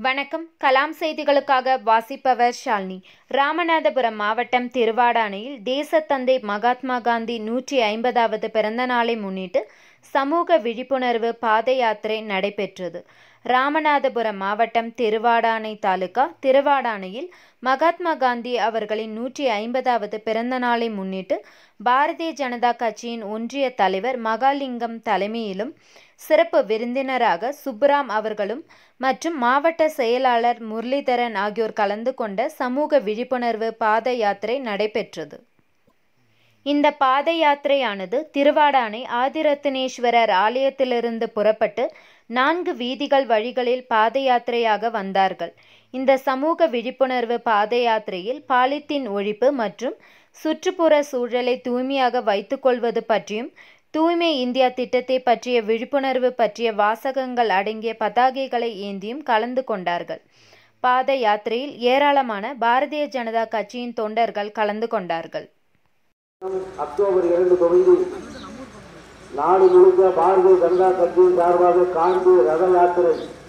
வணக்கம் கலாம் செய்திகளுக்காக வாசிப்பவர் ஷாலினி ராமநாதபுரம் மாவட்டம் திருவாடானையில் தேசத்தந்தை மகாத்மா காந்தி நூற்றி ஐம்பதாவது பிறந்த நாளை முன்னிட்டு சமூக விழிப்புணர்வு பாத யாத்திரை நடைபெற்றது ராமநாதபுரம் மாவட்டம் திருவாடானை தாலுகா திருவாடானையில் மகாத்மா காந்தி அவர்களின் நூற்றி ஐம்பதாவது பிறந்த நாளை முன்னிட்டு பாரதிய ஜனதா கட்சியின் ஒன்றிய தலைவர் மகாலிங்கம் தலைமையிலும் சிறப்பு விருந்தினராக சுப்புராம் அவர்களும் மற்றும் மாவட்ட செயலாளர் முரளிதரன் ஆகியோர் கலந்து கொண்ட சமூக விழிப்புணர்வு பாத யாத்திரை நடைபெற்றது இந்த பாத யாத்திரையானது திருவாடானை ஆதிரத்தினேஸ்வரர் ஆலயத்திலிருந்து புறப்பட்டு நான்கு வீதிகள் வழிகளில் பாத யாத்திரையாக வந்தார்கள் இந்த சமூக விழிப்புணர்வு பாத யாத்திரையில் பாலித்தீன் ஒழிப்பு மற்றும் சுற்றுப்புற சூழலை தூய்மையாக வைத்துக்கொள்வது பற்றியும் தூய்மை இந்தியா திட்டத்தை பற்றிய விழிப்புணர்வு பற்றிய வாசகங்கள் அடங்கிய பதாகைகளை ஏந்தியும் கலந்து கொண்டார்கள் பாத யாத்திரையில் ஏராளமான பாரதிய ஜனதா கட்சியின் தொண்டர்கள் கலந்து கொண்டார்கள் அக்டோபர் இரண்டு துவங்கி நாடு முழுக்க பாரதிய ஜனதா கட்சியின் சார்பாக காண்பு ரத யாத்திரை